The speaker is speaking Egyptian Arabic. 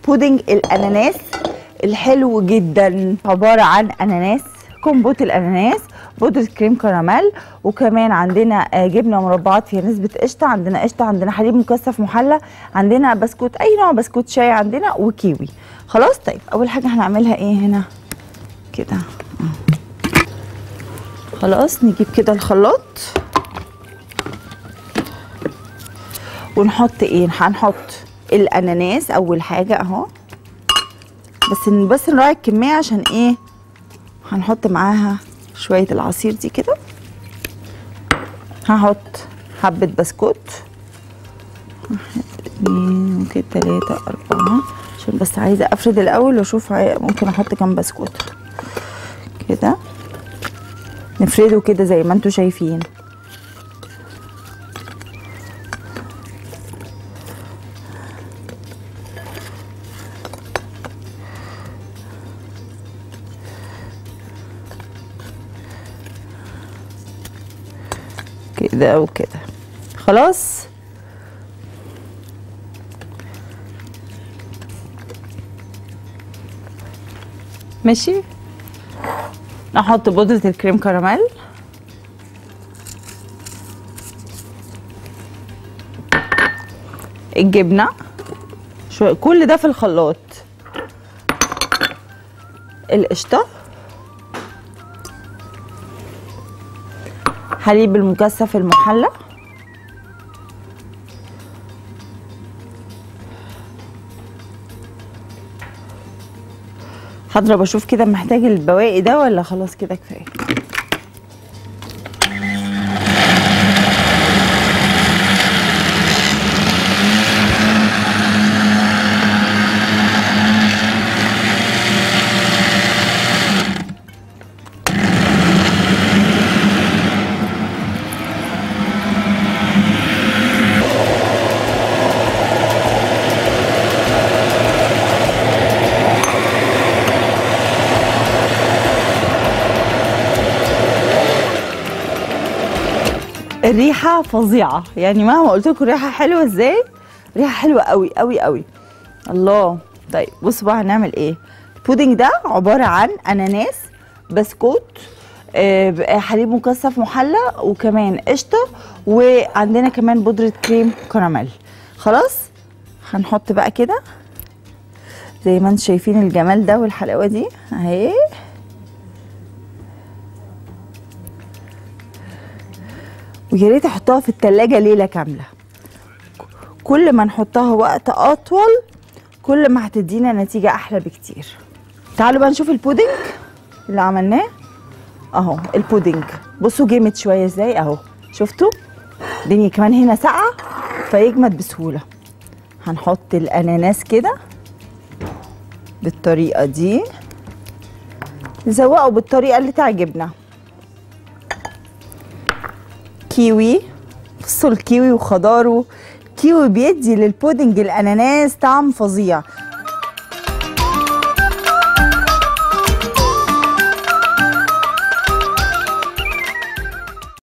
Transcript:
بودنج الاناناس الحلو جدا عباره عن اناناس كومبوت الاناناس بودرة كريم كراميل وكمان عندنا آه، جبنه مربعات فيها نسبه قشطه عندنا قشطه عندنا حليب مكثف محلى عندنا بسكوت اي نوع بسكوت شاي عندنا وكيوي خلاص طيب اول حاجه هنعملها ايه هنا كده آه. خلاص نجيب كده الخلاط ونحط ايه هنحط الاناناس اول حاجه اهو بس بس نراعي الكميه عشان ايه هنحط معاها شويه العصير دي كده هحط حبه بسكوت واحد اتنين ممكن تلاته اربعه عشان بس عايزه افرد الاول واشوف عاي- ممكن احط كام بسكوت كده نفرده كده زي ما انتوا شايفين كده وكده خلاص ماشي نحط بودرة الكريم كراميل الجبنة شو كل ده في الخلاط القشطة حليب المكثف المحلى هضرب اشوف كده محتاج البواقي ده ولا خلاص كده كفايه الريحه فظيعه يعني مهما قلت لكم الريحه حلوه ازاي ريحه حلوه قوي قوي قوي الله طيب بصوا بقى هنعمل ايه البودنج ده عباره عن اناناس بسكوت آه، بقى حليب مكثف محلى وكمان قشطه وعندنا كمان بودره كريم كراميل خلاص هنحط بقى كده زي ما انتم شايفين الجمال ده والحلاوه دي اهي ويا ريت احطها في التلاجة ليلة كاملة كل ما نحطها وقت اطول كل ما هتدينا نتيجة احلى بكتير تعالوا بقى نشوف البودنج اللي عملناه اهو البودنج بصوا جامد شوية ازاي اهو شفتوا الدنيا كمان هنا ساقعة فيجمد بسهولة هنحط الاناناس كده بالطريقة دي نزوقه بالطريقة اللي تعجبنا كيوي بصوا الكيوي وخضاره كيوي بيدي للبودنج الاناناس طعم فظيع